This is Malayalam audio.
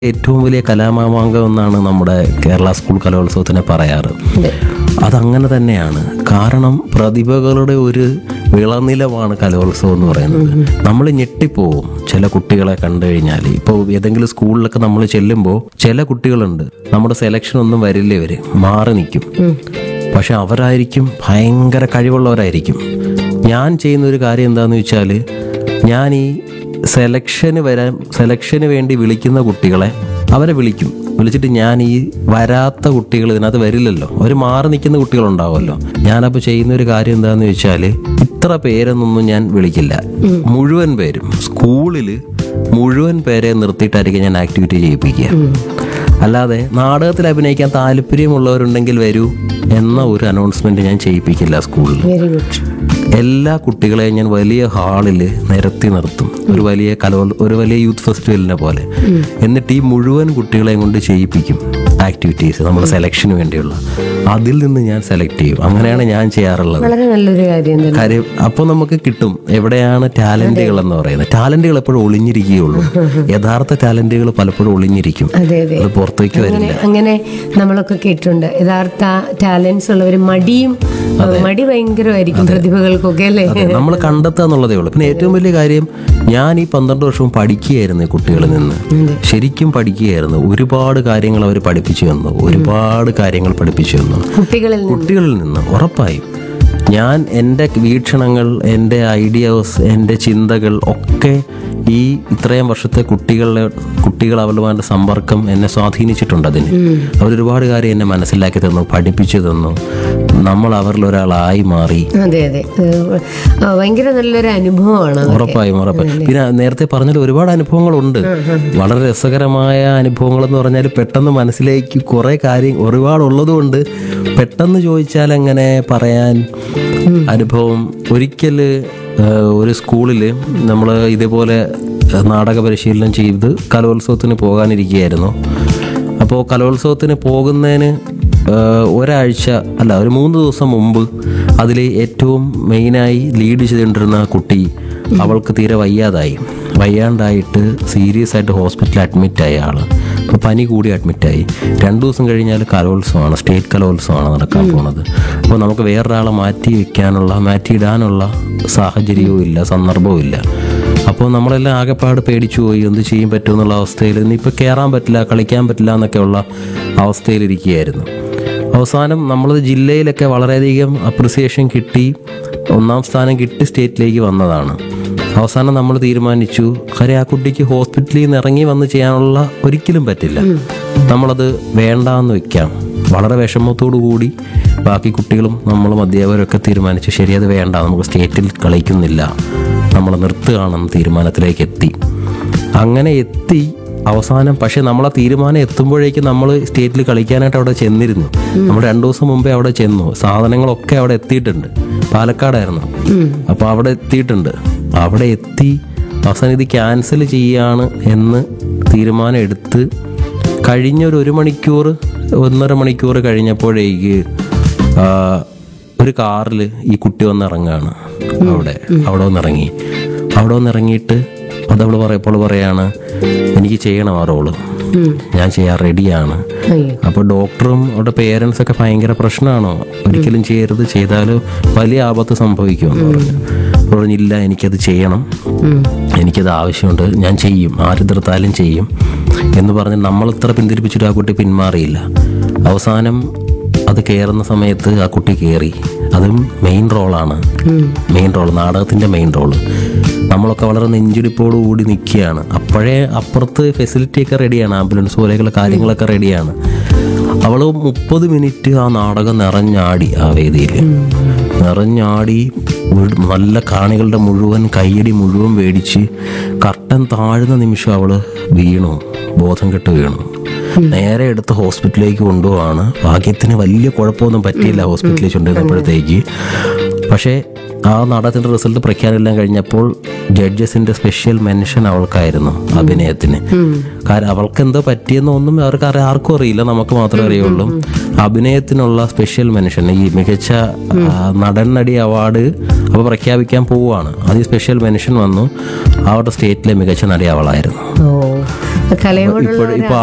ഏറ്റവും വലിയ കലാമാമാങ്കം എന്നാണ് നമ്മുടെ കേരള സ്കൂൾ കലോത്സവത്തിനെ പറയാറ് അതെ അതങ്ങനെ തന്നെയാണ് കാരണം പ്രതിഭകളുടെ ഒരു വിളനിലമാണ് കലോത്സവം എന്ന് പറയുന്നത് നമ്മൾ ഞെട്ടിപ്പോവും ചില കുട്ടികളെ കണ്ടു കഴിഞ്ഞാൽ ഇപ്പോൾ ഏതെങ്കിലും സ്കൂളിലൊക്കെ നമ്മൾ ചെല്ലുമ്പോൾ ചില കുട്ടികളുണ്ട് നമ്മുടെ സെലക്ഷൻ ഒന്നും വരില്ല ഇവര് മാറി നിൽക്കും പക്ഷെ അവരായിരിക്കും ഭയങ്കര കഴിവുള്ളവരായിരിക്കും ഞാൻ ചെയ്യുന്ന ഒരു കാര്യം എന്താണെന്ന് വെച്ചാൽ ഞാൻ ഈ സെലക്ഷന് വരാൻ സെലക്ഷന് വേണ്ടി വിളിക്കുന്ന കുട്ടികളെ അവരെ വിളിക്കും വിളിച്ചിട്ട് ഞാൻ ഈ വരാത്ത കുട്ടികൾ ഇതിനകത്ത് വരില്ലല്ലോ അവർ മാറി നിൽക്കുന്ന കുട്ടികളുണ്ടാവുമല്ലോ ഞാനപ്പോൾ ചെയ്യുന്ന ഒരു കാര്യം എന്താണെന്ന് വെച്ചാൽ ഇത്ര പേരെന്നൊന്നും ഞാൻ വിളിക്കില്ല മുഴുവൻ പേരും സ്കൂളിൽ മുഴുവൻ പേരെ നിർത്തിയിട്ടായിരിക്കും ഞാൻ ആക്ടിവിറ്റി ചെയ്യിപ്പിക്കുക അല്ലാതെ നാടകത്തിൽ അഭിനയിക്കാൻ താല്പര്യമുള്ളവരുണ്ടെങ്കിൽ വരൂ എന്ന ഒരു അനൗൺസ്മെന്റ് ഞാൻ ചെയ്യിപ്പിക്കില്ല സ്കൂളിൽ വെരി ഗുഡ് എല്ലാ കുട്ടികളെയും ഞാൻ വലിയ ഹാളിൽ നിരത്തി നിർത്തും ഒരു വലിയ കലോ ഒരു വലിയ യൂത്ത് ഫെസ്റ്റിവലിനെ പോലെ എന്നിട്ട് ഈ മുഴുവൻ കുട്ടികളെയും കൊണ്ട് ചെയ്യിപ്പിക്കും ആക്ടിവിറ്റീസ് നമ്മുടെ സെലക്ഷന് വേണ്ടിയുള്ള അതിൽ നിന്ന് ഞാൻ സെലക്ട് ചെയ്യും അങ്ങനെയാണ് ഞാൻ ചെയ്യാറുള്ളത് വളരെ നല്ലൊരു കാര്യം തന്നെ കാര്യം അപ്പോൾ നമുക്ക് കിട്ടും എവിടെയാണ് ടാലന്റുകൾ എന്ന് പറയുന്നത് ടാലന്റുകൾ എപ്പോഴും ഒളിഞ്ഞിരിക്കുകയുള്ളൂ യഥാർത്ഥ ടാലന്റുകൾ പലപ്പോഴും ഒളിഞ്ഞിരിക്കും അതെ അതെ അത് പുറത്തേക്ക് വരില്ല അങ്ങനെ അങ്ങനെ നമ്മളൊക്കെ കേട്ടിട്ടുണ്ട് യഥാർത്ഥ ടാലൻസ് ഉള്ളവർ മടിയും മടി ഭയങ്കരമായിരിക്കും പ്രതിഭകൾക്കൊക്കെ അല്ലേ നമ്മൾ കണ്ടെത്തുക എന്നുള്ളതേ ഉള്ളൂ പിന്നെ ഏറ്റവും വലിയ കാര്യം ഞാൻ ഈ പന്ത്രണ്ട് വർഷവും പഠിക്കുകയായിരുന്നു ഈ കുട്ടികളിൽ നിന്ന് ശരിക്കും പഠിക്കുകയായിരുന്നു ഒരുപാട് കാര്യങ്ങൾ അവർ പഠിപ്പിച്ചു തന്നു ഒരുപാട് കാര്യങ്ങൾ പഠിപ്പിച്ചു തന്നു കുട്ടികളിൽ നിന്ന് കുട്ടികളിൽ നിന്ന് ഉറപ്പായും ഞാൻ എൻ്റെ വീക്ഷണങ്ങൾ എൻ്റെ ഐഡിയാസ് എൻ്റെ ചിന്തകൾ ഒക്കെ ഈ ഇത്രയും വർഷത്തെ കുട്ടികളുടെ കുട്ടികൾ അവളുമാരുടെ സമ്പർക്കം എന്നെ സ്വാധീനിച്ചിട്ടുണ്ട് അതിന് അവരൊരുപാട് കാര്യം എന്നെ മനസ്സിലാക്കി തന്നു പഠിപ്പിച്ചു തന്നു നമ്മൾ അവരിൽ ഒരാളായി മാറി അതെ അതെ ഏഹ്, ആ, ഭയങ്കര നല്ലൊരു അനുഭവമാണ് അതൊക്കെ. ഉറപ്പായും ഉറപ്പായും പിന്നെ നേരത്തെ പറഞ്ഞതിൽ ഒരുപാട് അനുഭവങ്ങളുണ്ട് വളരെ രസകരമായ അനുഭവങ്ങൾ എന്ന് പറഞ്ഞാൽ പെട്ടെന്ന് മനസ്സിലേക്ക് കുറെ കാര്യം ഒരുപാട് ഉള്ളതുകൊണ്ട് പെട്ടെന്ന് ചോദിച്ചാൽ അങ്ങനെ പറയാൻ അനുഭവം ഒരിക്കൽ ഒരു സ്കൂളിൽ നമ്മൾ ഇതേപോലെ ഏഹ്, നാടക പരിശീലനം ചെയ്ത് കലോത്സവത്തിന് പോകാനിരിക്കുകയായിരുന്നു അപ്പോൾ കലോത്സവത്തിന് പോകുന്നതിന് ഏഹ്, ഒരാഴ്ച അല്ല ഒരു മൂന്ന് ദിവസം മുമ്പ് അതിൽ ഏറ്റവും മെയിനായി ലീഡ് ചെയ്തുകൊണ്ടിരുന്ന കുട്ടി അവൾക്ക് തീരെ വയ്യാതായി വയ്യാണ്ടായിട്ട് സീരിയസ് ആയിട്ട് ഹോസ്പിറ്റലിൽ അഡ്മിറ്റായ ആള് അപ്പോൾ പനി കൂടി അഡ്മിറ്റായി രണ്ടു ദിവസം കഴിഞ്ഞാൽ കലോത്സവമാണ് സ്റ്റേറ്റ് കലോത്സവമാണ് നടക്കാൻ പോണത് അപ്പോൾ നമുക്ക് വേറൊരാളെ മാറ്റി വെക്കാനുള്ള മാറ്റിയിടാനുള്ള സാഹചര്യവും ഇല്ല സന്ദർഭവും ഇല്ല അപ്പോൾ നമ്മളെല്ലാം ആകെപ്പാട് പേടിച്ചു പോയി എന്ത് ചെയ്യാൻ പറ്റും എന്നുള്ള അവസ്ഥയിൽ ഇനിയിപ്പോൾ കയറാൻ പറ്റില്ല കളിക്കാൻ പറ്റില്ല എന്നൊക്കെയുള്ള അവസ്ഥയിലിരിക്കുകയായിരുന്നു അവസാനം നമ്മളത് ജില്ലയിലൊക്കെ വളരെയധികം അപ്രിസിയേഷൻ കിട്ടി ഒന്നാം സ്ഥാനം കിട്ടി സ്റ്റേറ്റിലേക്ക് വന്നതാണ് അവസാനം നമ്മൾ തീരുമാനിച്ചു കാര്യം ആ കുട്ടിക്ക് ഹോസ്പിറ്റലിൽ നിന്ന് ഇറങ്ങി വന്ന് ചെയ്യാനുള്ള ഒരിക്കലും പറ്റില്ല നമ്മളത് വേണ്ടാന്ന് വെക്കാം വളരെ വിഷമത്തോടു കൂടി ബാക്കി കുട്ടികളും നമ്മളും അധ്യാപകരൊക്കെ തീരുമാനിച്ചു ശരി അത് വേണ്ട നമുക്ക് സ്റ്റേറ്റിൽ കളിക്കുന്നില്ല നമ്മൾ നിർത്തുകയാണെന്ന തീരുമാനത്തിലേക്ക് എത്തി അങ്ങനെ എത്തി അവസാനം പക്ഷെ നമ്മൾ ആ തീരുമാനം എത്തുമ്പോഴേക്കും നമ്മൾ സ്റ്റേറ്റിൽ കളിക്കാനായിട്ട് അവിടെ ചെന്നിരുന്നു നമ്മൾ രണ്ടു ദിവസം മുമ്പേ അവിടെ ചെന്നു സാധനങ്ങളൊക്കെ അവിടെ എത്തിയിട്ടുണ്ട് പാലക്കാടായിരുന്നു അപ്പോൾ അവിടെ എത്തിയിട്ടുണ്ട് അവിടെ എത്തി അവസാനം ഇത് ക്യാൻസൽ ചെയ്യാണ് എന്ന് തീരുമാനം എടുത്ത് കഴിഞ്ഞ ഒരു ഒരു മണിക്കൂർ ഒന്നര മണിക്കൂർ കഴിഞ്ഞപ്പോഴേക്ക് ആ, ഒരു കാറിൽ ഈ കുട്ടി വന്ന് ഇറങ്ങുകയാണ് അവിടെ അവിടെ വന്ന് ഇറങ്ങി അവിടെ വന്ന് ഇറങ്ങിയിട്ട് അതവൾ പറയപ്പോൾ പറയാണ് എനിക്ക് ചെയ്യണം ആ റോള് ഞാൻ ചെയ്യാൻ റെഡിയാണ് അയ്യോ അപ്പോൾ ഡോക്ടറും അവരുടെ പേരൻസ് ഒക്കെ ഭയങ്കര പ്രശ്നമാണോ ഒരിക്കലും ചെയ്യരുത് ചെയ്താൽ വലിയ ആപത്ത് സംഭവിക്കുമെന്ന് പറഞ്ഞു അപ്പോൾ പറഞ്ഞില്ല എനിക്കത് ചെയ്യണം എനിക്കത് ആവശ്യമുണ്ട് ഞാൻ ചെയ്യും ആര് എതിർത്താലും ചെയ്യും എന്ന് പറഞ്ഞ് നമ്മൾ ഇത്ര പിന്തിരിപ്പിച്ചിട്ട് ആ കുട്ടി പിന്മാറിയില്ല അവസാനം അത് കയറുന്ന സമയത്ത് ആ കുട്ടി കയറി അതും മെയിൻ റോളാണ് മെയിൻ റോൾ നാടകത്തിൻ്റെ മെയിൻ റോള് നമ്മളൊക്കെ വളരെ നെഞ്ചിടിപ്പോടു കൂടി നിൽക്കുകയാണ് അപ്പോഴേ അപ്പുറത്ത് ഫെസിലിറ്റിയൊക്കെ റെഡിയാണ് ആംബുലൻസ് പോലെയുള്ള കാര്യങ്ങളൊക്കെ റെഡിയാണ് അവൾ മുപ്പത് മിനിറ്റ് ആ നാടകം നിറഞ്ഞാടി ആ വേദിയിൽ നിറഞ്ഞാടി ഒരു നല്ല കാണികളുടെ മുഴുവൻ കയ്യടി മുഴുവൻ മേടിച്ച് കർട്ടൻ താഴുന്ന നിമിഷം അവള് വീണു ബോധം കെട്ട് വീണു നേരെ എടുത്ത് ഹോസ്പിറ്റലിലേക്ക് കൊണ്ടുപോവാണ് ഭാഗ്യത്തിന് വലിയ കുഴപ്പമൊന്നും പറ്റിയില്ല ഹോസ്പിറ്റലിൽ കൊണ്ടുവന്നപ്പോഴത്തേക്ക് പക്ഷേ ആ നാടകത്തിന്റെ റിസൾട്ട് പ്രഖ്യാപനം കഴിഞ്ഞപ്പോൾ ജഡ്ജസിന്റെ സ്പെഷ്യൽ മെൻഷൻ അവൾക്കായിരുന്നു അഭിനയത്തിന് കാരണം അവൾക്ക് എന്തോ പറ്റിയെന്നൊന്നും അവർക്ക് അറിയാം ആർക്കും അറിയില്ല നമുക്ക് മാത്രമേ അറിയുള്ളൂ അഭിനയത്തിനുള്ള സ്പെഷ്യൽ മെൻഷൻ ഈ മികച്ച ആ, നടൻ നടി അവാർഡ് അപ്പോൾ പ്രഖ്യാപിക്കാൻ പോവുകയാണ് അത് സ്പെഷ്യൽ മെൻഷൻ വന്നു അവരുടെ സ്റ്റേറ്റിലെ മികച്ച നടി അവളായിരുന്നു ഓ കലയോടുള്ള ഇപ്പോൾ ഒരു ഇപ്പൊ